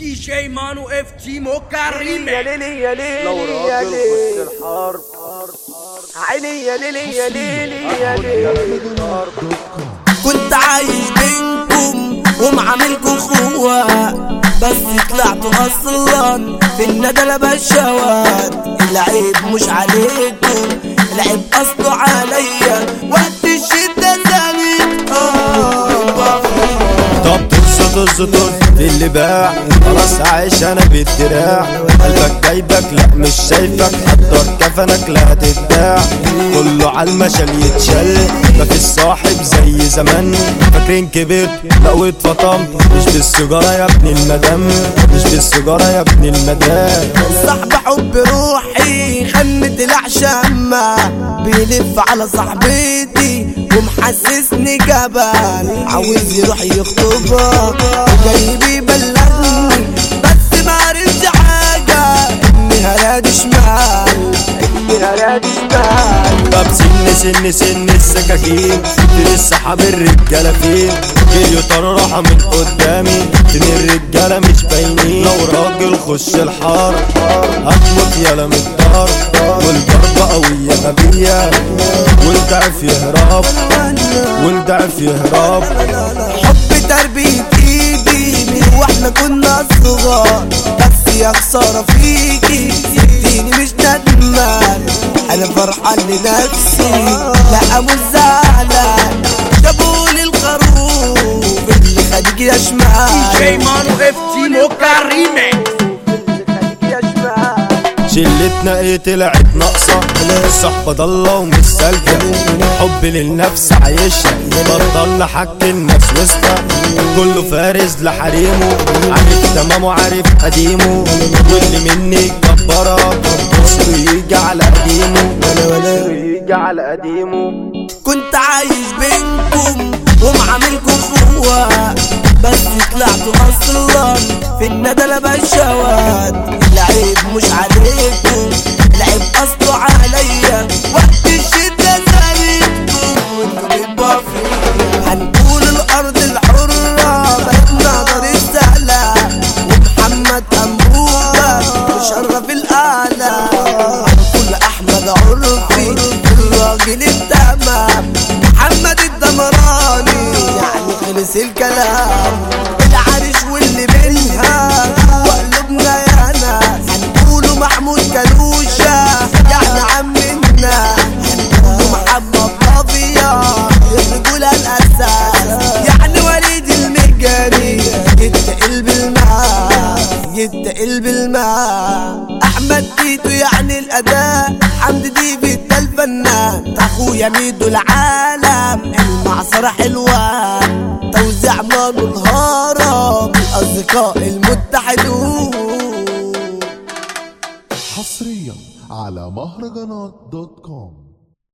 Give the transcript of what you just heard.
دي جي مانو اف تيمو كريمة يا ليلي يا ليلي لو يا راجل ليلي خش الحرب عيني يا ليلي يا ليلي يا ليلي كنت عايش بينكم ومعاملكم خوات بس طلعتوا اصلا في الندلة بالشوات العيب مش عليكم العيب اصله عليا وقت الشدة زانت اه طب طز طز طز اللي باع خلاص عايش انا بالدراع قلبك جايبك لا مش شايفك حضر كفنك لا هتتباع كله عالمشل يتشل مفيش صاحب زي زمان فاكرين كبرت لو اتفطمت مش بالسيجارة يا ابن المدام مش بالسيجارة يا ابن المدام صاحب حب روحي خمة العشمة بيلف على صاحبتي ومحسسني جبل عاوز يروح يخطبها وجاي بيبلغني بس ما عرفت حاجة اني هرادي شمال اني هرادي شمال طب سن سن سن السكاكين في السحاب الرجالة فين جريوا طرحة من قدامي فين الرجالة مش باينين لو راجل خش الحار هتموت يالا من الدار والضربة قوية غبية والضعف يهرب والضعف يهرب حب تربية ايدي من واحنا كنا صغار بس يا خسارة فيكي سبتيني مش ندمان انا فرحان لنفسي لا مش زعلان جابولي الخروف اللي خدك يا دي جي شمال مانو اف تيمو كريمة يا شمال شلتنا ايه طلعت ناقصة الصحبة ضالة ومش سالكة حب للنفس عايشة بطلنا حك الناس وسطة كله فارس لحريمه عارف تمامه عارف قديمه واللي مني كبرة وصله يجي على قديمه وصله يجي على قديمه كنت عايش بينكم ومعاملكم خوات بس طلعتوا اصلا في الندلة بالشوات العيب مش عليكم العيب اصله عليا وقت الشدة زيكم وانتوا بتبقوا هنقول الارض الحرة بلدنا دار السلام ومحمد انبوبة مشرف الاعلى هنقول احمد عرفي الراجل التمام محمد الدمراني يعني خلص الكلام العرش واللي منها وقلوبنا يا ناس هنقوله محمود كلوشة يعني عمنا هنقوله محمد طافية الرجولة الأساس يعني وليد المجاني يتقل بالماء يتقل بالماء احمد تيتو يعني الاداء حمد ديفيد ده الفنان اخويا ميدو العالم المعصرة حلوان توزيع مانو الهرم الاصدقاء المتحدون حصريا على مهرجانات دوت كوم